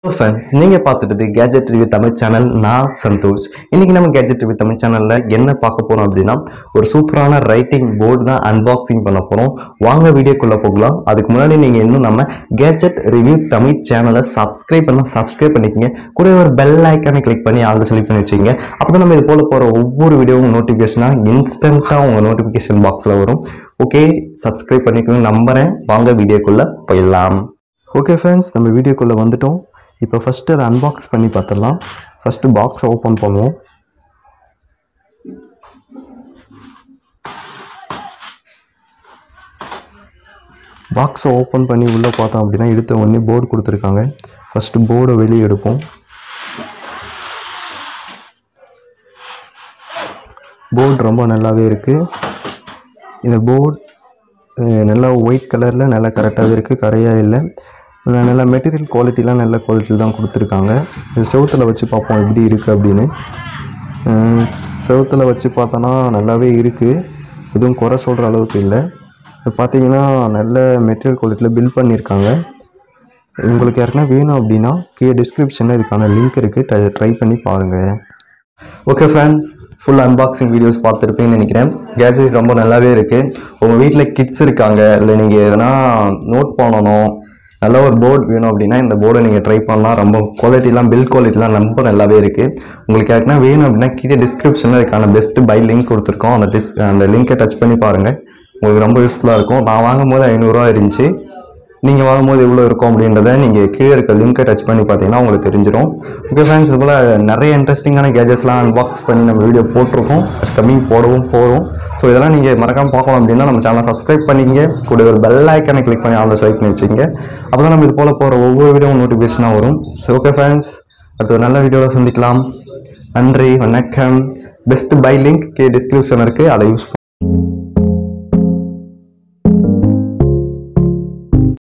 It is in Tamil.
ஃப்ரெண்ட்ஸ் நீங்கள் பார்த்துட்டு கேஜெட் ரிவ்யூ தமிழ் சேனல் நான் சந்தோஷ் இன்னைக்கு நம்ம கேஜெட் ரிவ்யூ தமிழ் சேனலில் என்ன பார்க்க போறோம் அப்படின்னா ஒரு சூப்பரான ரைட்டிங் போர்டு தான் அன்பாக்சிங் பண்ண போகிறோம் வாங்க வீடியோக்குள்ளே போகலாம் அதுக்கு முன்னாடி நீங்கள் இன்னும் நம்ம கேஜெட் ரிவ்யூ தமிழ் சேனலை சப்ஸ்கிரைப் பண்ணால் சப்ஸ்கிரைப் பண்ணிக்கங்க கூட ஒரு பெல் ஐக்கானை கிளிக் பண்ணி ஆங்க செலக்ட் பண்ணி வச்சுக்கோங்க அப்போ தான் நம்ம இது போல் போகிற ஒவ்வொரு வீடியோவும் நோட்டிஃபிகேஷனாக இன்ஸ்டண்ட்டாக உங்கள் நோட்டிஃபிகேஷன் பாக்ஸில் வரும் ஓகே சப்ஸ்கிரைப் பண்ணிக்கணும் நம்புறேன் வாங்க வீடியோக்குள்ளே போயிடலாம் ஓகே ஃப்ரெண்ட்ஸ் நம்ம வீடியோக்குள்ளே வந்துட்டோம் இப்போ ஃபஸ்ட்டு அதை அன்பாக்ஸ் பண்ணி பார்த்துடலாம் ஃபஸ்ட்டு பாக்ஸ் ஓப்பன் பண்ணுவோம் பாக்ஸை ஓப்பன் பண்ணி உள்ளே பார்த்தோம் அப்படின்னா எடுத்த உடனே போர்டு கொடுத்துருக்காங்க ஃபஸ்ட்டு போர்டை வெளியே எடுப்போம் போர்டு ரொம்ப நல்லாவே இருக்குது இந்த போர்டு நல்லா ஒயிட் கலரில் நல்லா கரெக்டாகவே இருக்குது கரையாக இல்லை அஹ் நல்ல மெட்டீரியல் குவாலிட்டிலாம் நல்ல குவாலிட்டியில் தான் கொடுத்துருக்காங்க இது செவுத்தில் வச்சு பார்ப்போம் எப்படி இருக்குது அப்படின்னு செவுத்தில் வச்சு பார்த்தோன்னா நல்லாவே இருக்குது எதுவும் குறை சொல்கிற அளவுக்கு இல்லை இப்போ பார்த்தீங்கன்னா நல்ல மெட்டீரியல் குவாலிட்டியில் பில் பண்ணியிருக்காங்க உங்களுக்கு யாருக்குன்னா வேணும் அப்படின்னா கீழே டிஸ்கிரிப்ஷனில் இதுக்கான லிங்க் இருக்குது ட்ரை பண்ணி பாருங்கள் okay friends full unboxing videos பார்த்துருப்பீங்கன்னு நினைக்கிறேன் கேஜெட் ரொம்ப நல்லாவே இருக்குது உங்கள் வீட்டில் கிட்ஸ் இருக்காங்க இல்லை நீங்கள் எதனா நோட் பண்ணணும் நல்ல ஒரு போர்டு வேணும் அப்படின்னா இந்த போர்டை நீங்கள் ட்ரை பண்ணலாம் ரொம்ப குவாலிட்டிலாம் பில் குவாலிட்டிலாம் ரொம்ப நல்லாவே இருக்குது உங்களுக்கு யாருக்குன்னா வேணும் அப்படின்னா கீழே டிஸ்கிரிப்ஷனில் இதுக்கான பெஸ்ட் பை லிங்க் கொடுத்துருக்கோம் அந்த டிஸ் அந்த லிங்கை டச் பண்ணி பாருங்கள் உங்களுக்கு ரொம்ப யூஸ்ஃபுல்லாக இருக்கும் நான் வாங்கும் போது ஐநூறுரூவா இருந்துச்சு நீங்கள் வாங்கும்போது எவ்வளோ இருக்கும் அப்படின்றத நீங்கள் கீழே இருக்க லிங்கை டச் பண்ணி பார்த்தீங்கன்னா உங்களுக்கு தெரிஞ்சிடும் ஓகே ஃப்ரெண்ட்ஸ் இது போல் நிறைய இன்ட்ரெஸ்டிங்கான கேஜெட்ஸ்லாம் அன்பாக்ஸ் பண்ணி நம்ம வீடியோ போட்டிருக்கோம் கம்மிங் போடவும் போகிறோம் ஸோ இதெல்லாம் நீங்கள் மறக்காமல் பார்க்கணும் அப்படின்னா நம்ம சேனலை சப்ஸ்கிரைப் பண்ணிக்கங்க கூட ஒரு பெல் ஐக்கானை கிளிக் பண்ணி ஆல்ரெடி செலக்ட் பண்ணி வச்சுக்கோங்க அப்போ தான் நம்ம இது போல் போகிற ஒவ்வொரு வீடியோவும் நோட்டிஃபிகேஷனாக வரும் ஸோ ஓகே ஃப்ரெண்ட்ஸ் அடுத்த ஒரு நல்ல வீடியோவில் சந்திக்கலாம் நன்றி வணக்கம் பெஸ்ட் பை லிங்க் கே டிஸ்கிரிப்ஷன் இருக்குது அதை யூஸ்